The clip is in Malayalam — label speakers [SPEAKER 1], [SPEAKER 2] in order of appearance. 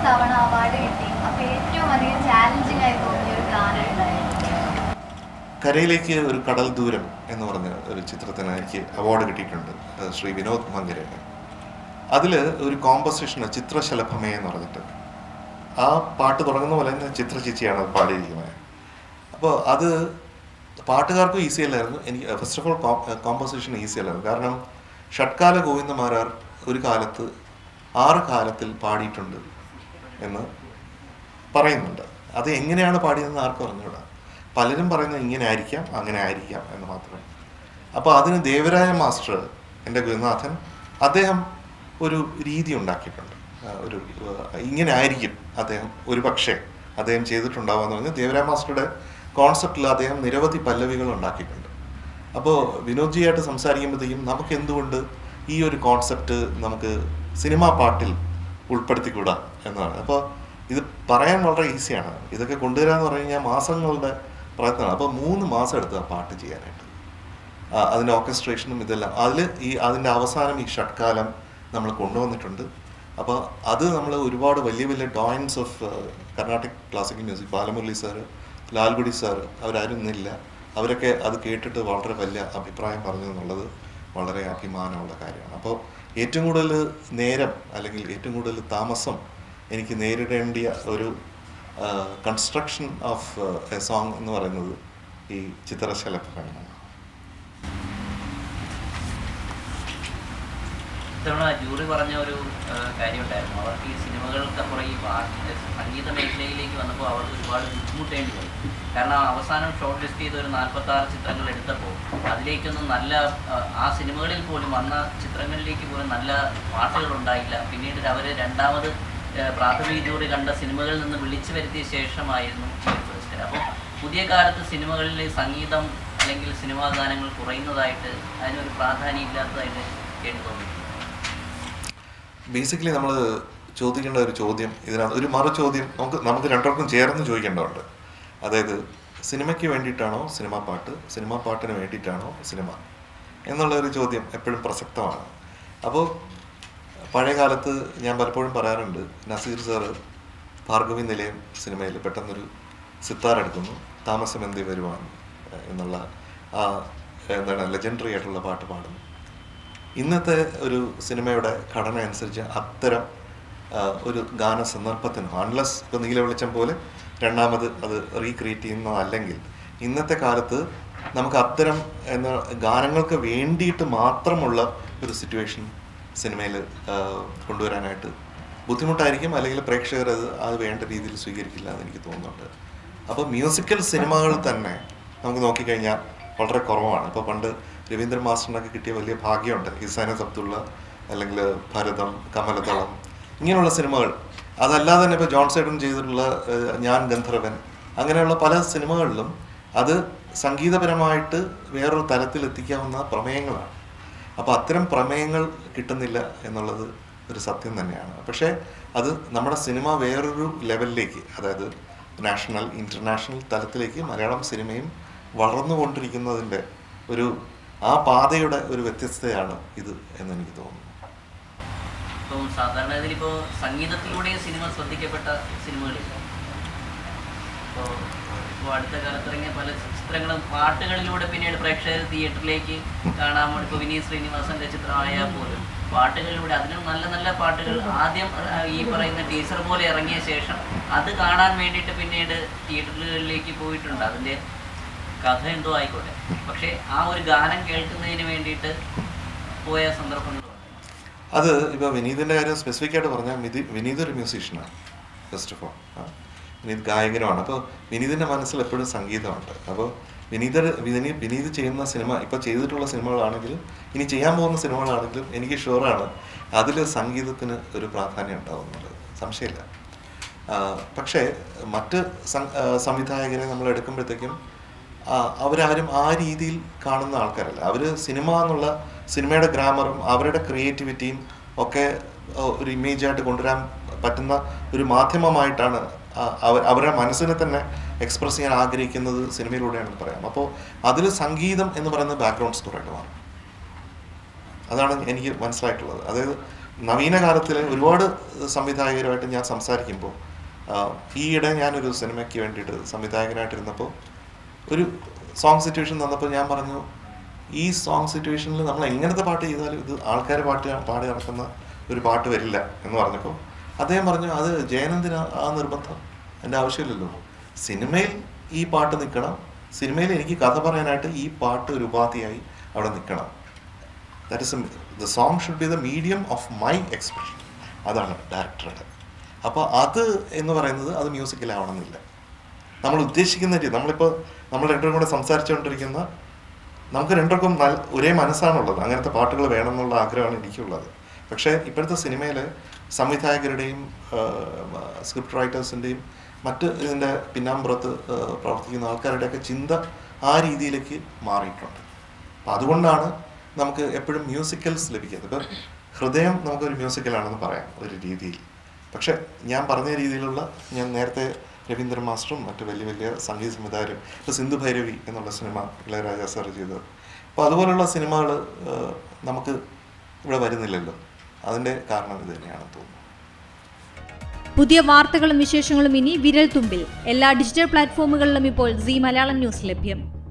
[SPEAKER 1] തവണ അവാർഡ് കിട്ടി അപ്പൊ ഏറ്റവും അധികം ചാലഞ്ചിങ് ആയി തോന്നിയ ഒരു ഗാനം ഉണ്ടായിരുന്നു
[SPEAKER 2] കരയിലേക്ക് ഒരു കടൽ ദൂരം എന്ന് പറഞ്ഞ ഒരു ചിത്രത്തിന് എനിക്ക് അവാർഡ് കിട്ടിയിട്ടുണ്ട് അത് ശ്രീ വിനോദ് മങ്കരയുടെ അതിൽ ഒരു കോമ്പസിഷൻ ചിത്രശലഭമേ എന്ന് പറഞ്ഞിട്ട് ആ പാട്ട് തുടങ്ങുന്ന പോലെ തന്നെ ചിത്ര ചേച്ചിയാണ് അത് പാടിയിരിക്കുന്നത് അപ്പോൾ അത് പാട്ടുകാർക്കും ഈസി അല്ലായിരുന്നു എനിക്ക് first of all composition easy അല്ലായിരുന്നു കാരണം ഷട്കാല ഗോവിന്ദമാരാർ ഒരു കാലത്ത് ആറ് കാലത്തിൽ പാടിയിട്ടുണ്ട് എന്ന് പറയുന്നുണ്ട് അത് എങ്ങനെയാണ് പാടിയതെന്ന് ആർക്കും അറിഞ്ഞൂടാ പലരും പറയുന്നത് ഇങ്ങനെ ആയിരിക്കാം അങ്ങനെ ആയിരിക്കാം എന്ന് മാത്രമേ അപ്പോൾ അതിന് ദേവരായ മാസ്റ്റർ എൻ്റെ ഗുരുനാഥൻ അദ്ദേഹം ഒരു രീതി ഉണ്ടാക്കിയിട്ടുണ്ട് ആ, ഒരു ആ, ഇങ്ങനെ ആയിരിക്കും അദ്ദേഹം ഒരു പക്ഷേ അദ്ദേഹം ചെയ്തിട്ടുണ്ടാവുമെന്ന് പറഞ്ഞ് ദേവരായ മാസ്റ്ററുടെ കോൺസെപ്റ്റിൽ അദ്ദേഹം നിരവധി പല്ലവികൾ ഉണ്ടാക്കിയിട്ടുണ്ട് അപ്പോൾ വിനോദ്ജിയായിട്ട് സംസാരിക്കുമ്പോഴത്തേക്കും നമുക്ക് എന്തുകൊണ്ട് ഈ ഒരു കോൺസെപ്റ്റ് നമുക്ക് സിനിമാ പാട്ടിൽ ഉൾപ്പെടുത്തിക്കൂടാ എന്നാണ് അപ്പോൾ ഇത് പറയാൻ വളരെ ഈസിയാണ് ഇതൊക്കെ കൊണ്ടുവരിക എന്ന് പറഞ്ഞു കഴിഞ്ഞാൽ മാസങ്ങളുടെ പ്രയത്നമാണ് അപ്പോൾ മൂന്ന് മാസം എടുത്ത് ആ പാട്ട് ചെയ്യാനായിട്ട് ആ, അതിൻ്റെ ഓർക്കസ്ട്രേഷനും ഇതെല്ലാം അതിൽ ഈ അതിൻ്റെ അവസാനം ഈ ഷട്കാലം നമ്മൾ കൊണ്ടുവന്നിട്ടുണ്ട് അപ്പോൾ അത് നമ്മൾ ഒരുപാട് വലിയ വലിയ doyens of Carnatic classical music Balamurali sir Lalgudi sir അവരാരും ഇന്നില്ല അവരൊക്കെ അത് കേട്ടിട്ട് വളരെ വലിയ അഭിപ്രായം പറഞ്ഞു എന്നുള്ളത് വളരെ അഭിമാനമുള്ള കാര്യമാണ് അപ്പോൾ ഏറ്റവും കൂടുതൽ നേരം അല്ലെങ്കിൽ ഏറ്റവും കൂടുതൽ താമസം എനിക്ക് നേരിടേണ്ടിയ ഒരു കൺസ്ട്രക്ഷൻ ഓഫ് എ സോങ് എന്ന് പറയുന്നത് ഈ ചിത്രശലഭമാണ്
[SPEAKER 3] ഇത്തവണ ജൂറി പറഞ്ഞ ഒരു ആ, കാര്യമുണ്ടായിരുന്നു അവർക്ക് ഈ സിനിമകൾക്കപ്പുറം ഈ പാട്ട് സംഗീത മേഖലയിലേക്ക് വന്നപ്പോൾ അവർക്ക് ഒരുപാട് ബുദ്ധിമുട്ടേണ്ടി വന്നു കാരണം അവസാനം ഷോർട്ട് ലിസ്റ്റ് ചെയ്ത ഒരു നാൽപ്പത്തി ആറ് ചിത്രങ്ങൾ എടുത്തപ്പോൾ അതിലേക്കൊന്നും നല്ല ആ, ആ സിനിമകളിൽ പോലും വന്ന ചിത്രങ്ങളിലേക്ക് പോലും നല്ല പാട്ടുകൾ ഉണ്ടായില്ല പിന്നീട് അവർ രണ്ടാമത് ആ, പ്രാഥമിക ജൂറി കണ്ട സിനിമകളിൽ നിന്ന് വിളിച്ചു വരുത്തിയ ശേഷമായിരുന്നു ഈ ഒരു പുരസ്കാരം അപ്പോൾ പുതിയ കാലത്ത് സിനിമകളിൽ സംഗീതം അല്ലെങ്കിൽ സിനിമാ ഗാനങ്ങൾ കുറയുന്നതായിട്ട് അതിനൊരു പ്രാധാന്യം ഇല്ലാത്തതായിട്ട് കേട്ടു തോന്നി
[SPEAKER 2] ബേസിക്കലി നമ്മൾ ചോദിക്കേണ്ട ഒരു ചോദ്യം ഇതിനകത്ത് ഒരു മറു ചോദ്യം നമുക്ക് നമുക്ക് രണ്ടുപേർക്കും ചേർന്ന് ചോദിക്കേണ്ടതുണ്ട് അതായത് സിനിമയ്ക്ക് വേണ്ടിയിട്ടാണോ സിനിമാ പാട്ട് സിനിമാ പാട്ടിന് വേണ്ടിയിട്ടാണോ സിനിമ എന്നുള്ള ഒരു ചോദ്യം എപ്പോഴും പ്രസക്തമാണ് അപ്പോൾ പഴയ കാലത്ത് ഞാൻ പലപ്പോഴും പറയാറുണ്ട് നസീർ സാറ് ഭാർഗവി നിലയം സിനിമയിൽ പെട്ടെന്നൊരു സിത്താർ എടുക്കുന്നു താമസം എന്തി വരുവാൻ എന്നുള്ള ആ എന്താണ് ലെജൻഡറി ആയിട്ടുള്ള പാട്ട് പാടുന്നു ഇന്നത്തെ ഒരു സിനിമയുടെ ഘടന അനുസരിച്ച് അത്തരം ആ, ഒരു ഗാന സന്ദർഭത്തിനോ അൺലസ് ഇപ്പോൾ നീല വെളിച്ചം പോലെ രണ്ടാമത് അത് റീക്രിയേറ്റ് ചെയ്യുന്നതല്ലെങ്കിൽ ഇന്നത്തെ കാലത്ത് നമുക്ക് അത്തരം എന്ന ഗാനങ്ങൾക്ക് വേണ്ടിയിട്ട് മാത്രമുള്ള ഒരു സിറ്റുവേഷൻ സിനിമയിൽ കൊണ്ടുവരാനായിട്ട് ബുദ്ധിമുട്ടായിരിക്കും അല്ലെങ്കിൽ പ്രേക്ഷകർ അത് അത് വേണ്ട രീതിയിൽ സ്വീകരിക്കില്ല എന്ന് എനിക്ക് തോന്നുന്നുണ്ട് അപ്പോൾ മ്യൂസിക്കൽ സിനിമകൾ തന്നെ നമുക്ക് നോക്കിക്കഴിഞ്ഞാൽ വളരെ കുറവാണ് ഇപ്പോൾ പണ്ട് രവീന്ദ്രൻ മാസ്റ്ററിനൊക്കെ കിട്ടിയ വലിയ ഭാഗ്യമുണ്ട് ഇസാന സബ്ദുള്ള അല്ലെങ്കിൽ ഭരതം കമലതളം ഇങ്ങനെയുള്ള സിനിമകൾ അതല്ലാതെ തന്നെ ഇപ്പോൾ ജോൺ സൈഡൻ ചെയ്തിട്ടുള്ള ഏഹ്, ഞാൻ ഗന്ധർവൻ അങ്ങനെയുള്ള പല സിനിമകളിലും അത് സംഗീതപരമായിട്ട് വേറൊരു തലത്തിൽ എത്തിക്കാവുന്ന പ്രമേയങ്ങളാണ് അപ്പോൾ അത്തരം പ്രമേയങ്ങൾ കിട്ടുന്നില്ല എന്നുള്ളത് ഒരു സത്യം തന്നെയാണ് പക്ഷേ അത് നമ്മുടെ സിനിമ വേറൊരു ലെവലിലേക്ക് അതായത് നാഷണൽ ഇൻ്റർനാഷണൽ തലത്തിലേക്ക് മലയാളം സിനിമയും വളർന്നുകൊണ്ടിരിക്കുന്നതിൻ്റെ ഒരു ആ പാതയുടെ ഒരു വ്യത്യസ്തതയാണ് ഇത് എന്ന് എനിക്ക് തോന്നുന്നു
[SPEAKER 3] ഇപ്പം സാധാരണ ഇതിലിപ്പോൾ സംഗീതത്തിലൂടെയും സിനിമ ശ്രദ്ധിക്കപ്പെട്ട സിനിമകളില്ല ഇപ്പോൾ ഇപ്പോൾ അടുത്ത കാലത്ത് ഇറങ്ങിയ പല ചിത്രങ്ങളും പാട്ടുകളിലൂടെ പിന്നീട് പ്രേക്ഷകർ തിയേറ്ററിലേക്ക് കാണാൻ വേണ്ടി ഇപ്പോൾ വിനീത് ശ്രീനിവാസന്റെ ചിത്രമായാൽ പോലും പാട്ടുകളിലൂടെ അതിനും നല്ല നല്ല പാട്ടുകൾ ആദ്യം ആ, ഈ പറയുന്ന ടീച്ചർ പോലെ ഇറങ്ങിയ ശേഷം അത് കാണാൻ വേണ്ടിയിട്ട് പിന്നീട് തിയേറ്ററുകളിലേക്ക് പോയിട്ടുണ്ട് അതിൻ്റെ കഥ എന്തോ ആയിക്കോട്ടെ പക്ഷേ ആ ഒരു ഗാനം കേൾക്കുന്നതിന് വേണ്ടിയിട്ട് പോയ സന്ദർഭങ്ങളുണ്ട്
[SPEAKER 2] അത് ഇപ്പോൾ വിനീതിൻ്റെ കാര്യം സ്പെസിഫിക് ആയിട്ട് പറഞ്ഞാൽ വിധി വിനീത് ഒരു മ്യൂസീഷ്യനാണ് ഫസ്റ്റ് ഓഫ് ഓൾ വിനീത് ഗായകനുമാണ് അപ്പോൾ വിനീതിൻ്റെ മനസ്സിൽ എപ്പോഴും സംഗീതമുണ്ട് അപ്പോൾ വിനീത് വിനീത് വിനീത് ചെയ്യുന്ന സിനിമ ഇപ്പോൾ ചെയ്തിട്ടുള്ള സിനിമകളാണെങ്കിലും ഇനി ചെയ്യാൻ പോകുന്ന സിനിമകളാണെങ്കിലും എനിക്ക് ഷുവറാണ് അതിൽ സംഗീതത്തിന് ഒരു പ്രാധാന്യം ഉണ്ടാവുന്നുണ്ട് സംശയമില്ല ആ, പക്ഷേ മറ്റ് സം- ആ, സംവിധായകരെ നമ്മൾ എടുക്കുമ്പോഴത്തേക്കും ആ, അവരാരും ആ രീതിയിൽ കാണുന്ന ആൾക്കാരല്ല അവർ സിനിമ എന്നുള്ള സിനിമയുടെ ഗ്രാമറും അവരുടെ ക്രിയേറ്റിവിറ്റിയും ഒക്കെ ആ, ഒരു ഇമേജായിട്ട് കൊണ്ടുവരാൻ പറ്റുന്ന ഒരു മാധ്യമമായിട്ടാണ് ആ, അവർ അവരുടെ മനസ്സിനെ തന്നെ എക്സ്പ്രസ് ചെയ്യാൻ ആഗ്രഹിക്കുന്നത് സിനിമയിലൂടെയാണെന്ന് പറയാം അപ്പോൾ അതിൽ സംഗീതം എന്ന് പറയുന്നത് ബാക്ക്ഗ്രൗണ്ട് സ്കോറായിട്ട് മാറും അതാണ് എനിക്ക് മനസ്സിലായിട്ടുള്ളത് അതായത് നവീന കാലത്തിലെ ഒരുപാട് സംവിധായകരുമായിട്ട് ഞാൻ സംസാരിക്കുമ്പോൾ ആ, ഈയിടെ ഞാനൊരു സിനിമയ്ക്ക് വേണ്ടിയിട്ട് സംവിധായകനായിട്ടിരുന്നപ്പോൾ ഒരു സോങ് സിറ്റുവേഷൻ തന്നപ്പോൾ ഞാൻ പറഞ്ഞു ഈ സോങ് സിറ്റുവേഷനിൽ നമ്മൾ എങ്ങനത്തെ പാട്ട് ചെയ്താലും ഇത് ആൾക്കാർ പാട്ട് പാടി നടക്കുന്ന ഒരു പാട്ട് വരില്ല എന്ന് പറഞ്ഞപ്പോൾ അദ്ദേഹം പറഞ്ഞു അത് ജയനന്ദിന് ആ നിർബന്ധം എൻ്റെ ആവശ്യമില്ലല്ലോ സിനിമയിൽ ഈ പാട്ട് നിൽക്കണം സിനിമയിൽ എനിക്ക് കഥ പറയാനായിട്ട് ഈ പാട്ട് ഒരു ഉപാധിയായി അവിടെ നിൽക്കണം that is the song should be the medium of my expression അതാണ് ഡയറക്ടറുടെ അപ്പോൾ അത് എന്ന് പറയുന്നത് അത് മ്യൂസിക്കലാവണമെന്നില്ല നമ്മൾ ഉദ്ദേശിക്കുന്ന രീതി നമ്മളിപ്പോൾ നമ്മൾ രണ്ടുപേരും കൂടെ സംസാരിച്ചുകൊണ്ടിരിക്കുന്ന നമുക്ക് രണ്ടുപേർക്കും നല്ല ഒരേ മനസ്സാണുള്ളത് അങ്ങനത്തെ പാട്ടുകൾ വേണം എന്നുള്ള ആഗ്രഹമാണ് എനിക്കുള്ളത് പക്ഷേ ഇപ്പോഴത്തെ സിനിമയിൽ സംവിധായകരുടെയും സ്ക്രിപ്റ്റ് റൈറ്റേഴ്സിൻ്റെയും മറ്റ് ഇതിൻ്റെ പിന്നാമ്പുറത്ത് ആ, പ്രവർത്തിക്കുന്ന ആൾക്കാരുടെയൊക്കെ ചിന്ത ആ രീതിയിലേക്ക് മാറിയിട്ടുണ്ട് അപ്പം അതുകൊണ്ടാണ് നമുക്ക് എപ്പോഴും മ്യൂസിക്കൽസ് ലഭിക്കുന്നത് ഇപ്പം ഹൃദയം നമുക്കൊരു മ്യൂസിക്കലാണെന്ന് പറയാം ഒരു രീതിയിൽ പക്ഷെ ഞാൻ പറഞ്ഞ രീതിയിലുള്ള ഞാൻ നേരത്തെ രവീന്ദ്രൻ മാസ്റ്ററും മറ്റു വലിയ വലിയ സംഗീത സംവിധായകരും ഇപ്പോൾ സിന്ധു ഭൈരവി എന്നുള്ള സിനിമ ഇളയരാജ സാർ ചെയ്തത് അപ്പോൾ അതുപോലുള്ള സിനിമകൾ നമുക്ക് ഇവിടെ വരുന്നില്ലല്ലോ അതിൻ്റെ കാരണം ഇത് തന്നെയാണെന്ന് തോന്നുന്നു
[SPEAKER 4] പുതിയ വാർത്തകളും വിശേഷങ്ങളും ഇനി വിരൽ തുമ്പിൽ എല്ലാ ഡിജിറ്റൽ പ്ലാറ്റ്ഫോമുകളിലും ഇപ്പോൾ സി മലയാളം ന്യൂസ് ലഭ്യം